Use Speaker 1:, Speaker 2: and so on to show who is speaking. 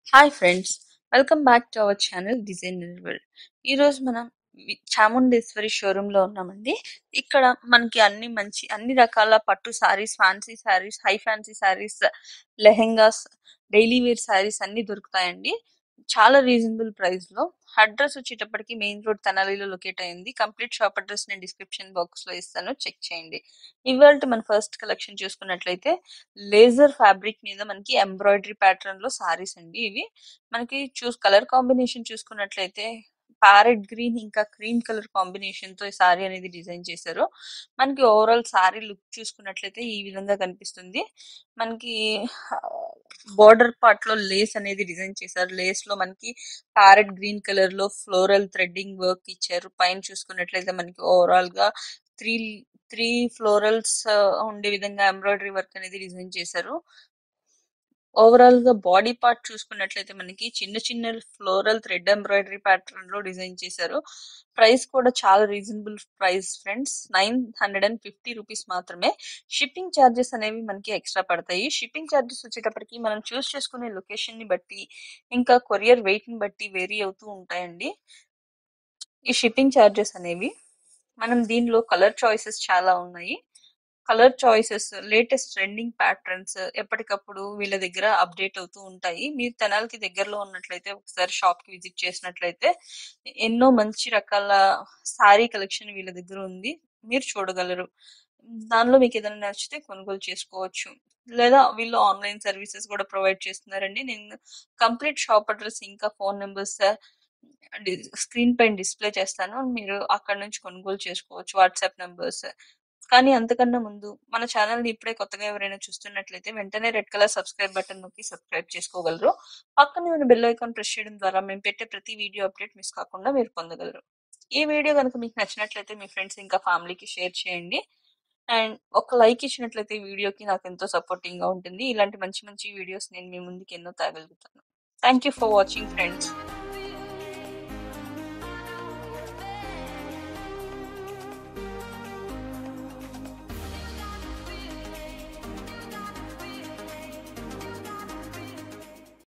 Speaker 1: hi friends welcome back to our channel designer world ఈరోజు మనం వి- Chamundeshwari showroom లో ఉన్నామండి ఇక్కడ మనకి అన్ని మంచి అన్ని రకాల పట్టు saris fancy saris high fancy saris lehengas daily wear saris అన్ని దొరుకుతాయండి చాలా రీజనబుల్ ప్రైస్ లో అడ్రస్ వచ్చేటప్పటికి మెయిన్ రోడ్ తెనాలిలో లొకేట్ అయింది కంప్లీట్ షాప్ అడ్రస్ నేను డిస్క్రిప్షన్ బాక్స్ లో ఇస్తాను చెక్ చేయండి ఇవాళ మన ఫస్ట్ కలెక్షన్ చూసుకున్నట్లయితే లేజర్ ఫ్యాబ్రిక్ మీద మనకి ఎంబ్రాయిడరీ ప్యాటర్న్ లో సారీస్ అండి ఇవి మనకి చూస్ కలర్ కాంబినేషన్ చూసుకున్నట్లయితే ప్యారెట్ గ్రీన్ ఇంకా క్రీమ్ కలర్ కాంబినేషన్ తో ఈ సారీ అనేది డిజైన్ చేశారు మనకి ఓవరాల్ సారీ లుక్ చూసుకున్నట్లయితే ఈ విధంగా కనిపిస్తుంది మనకి బోర్డర్ పార్ట్ లో లేస్ అనేది డిజైన్ చేశారు లేస్ లో మనకి ప్యారెట్ గ్రీన్ కలర్ లో ఫ్లోరల్ థ్రెడ్డింగ్ వర్క్ ఇచ్చారు పైన చూసుకున్నట్లయితే మనకి ఓవరాల్ గా త్రీ త్రీ ఫ్లోరల్స్ ఉండే విధంగా ఎంబ్రాయిడరీ వర్క్ అనేది డిజైన్ చేశారు ఓవరాల్ గా బాడీ పార్ట్ చూసుకున్నట్లయితే మనకి చిన్న చిన్న ఫ్లోరల్ థ్రెడ్ ఎంబ్రాయిడరీ ప్యాటర్న్ లో డిజైన్ చేశారు ప్రైస్ కూడా చాలా reasonable price friends nine hundred and fifty rupees మాత్రమే షిప్పింగ్ ఛార్జెస్ అనేవి మనకి ఎక్స్ట్రా పడతాయి షిప్పింగ్ ఛార్జెస్ వచ్చేటప్పటికి మనం చూస్ చేసుకునే లొకేషన్ ని బట్టి ఇంకా కొరియర్ వెయిట్ ని బట్టి వేరీ అవుతూ ఉంటాయండి ఈ షిప్పింగ్ ఛార్జెస్ అనేవి మనం దీనిలో కలర్ చాయిసెస్ చాలా ఉన్నాయి colour choices latest trending patterns ఎప్పటికప్పుడు వీళ్ళ దగ్గర అప్డేట్ అవుతూ ఉంటాయి మీరు తెనాలికి దగ్గరలో ఉన్నట్లయితే ఒకసారి షాప్ కి విజిట్ చేసినట్లయితే ఎన్నో మంచి రకాల సారీ కలెక్షన్ వీళ్ళ దగ్గర ఉంది మీరు చూడగలరు దానిలో మీకు ఏదైనా నచ్చితే కొనుగోలు చేసుకోవచ్చు లేదా వీళ్ళు ఆన్లైన్ సర్వీసెస్ కూడా ప్రొవైడ్ చేస్తున్నారండి నేను కంప్లీట్ షాప్ అడ్రస్ ఇంకా ఫోన్ నెంబర్స్ స్క్రీన్ పైన డిస్ప్లే చేస్తాను మీరు అక్కడ నుంచి కొనుగోలు చేసుకోవచ్చు వాట్సాప్ నెంబర్స్ కానీ అంతకన్నా ముందు మన ఛానల్ ని ఇప్పుడే కొత్తగా ఎవరైనా చూస్తున్నట్లయితే వెంటనే రెడ్ కలర్ సబ్స్క్రైబ్ బటన్ నొక్కి సబ్స్క్రైబ్ చేసుకోగలరు పక్కనే ఉన్న బెల్ ఐకాన్ ప్రెస్ చేయడం ద్వారా మేము పెట్టే ప్రతి వీడియో అప్డేట్ మిస్ కాకుండా మీరు పొందగలరు ఈ వీడియో కనుక మీకు నచ్చినట్లయితే మీ ఫ్రెండ్స్ ఇంకా ఫ్యామిలీకి షేర్ చేయండి అండ్ ఒక లైక్ ఇచ్చినట్లయితే ఈ వీడియోకి నాకు ఎంతో సపోర్టింగ్ గా ఉంటుంది ఇలాంటి మంచి మంచి వీడియోస్ నేను మీ ముందుకు ఎన్నో తేగలుగుతాను thank you for watching friends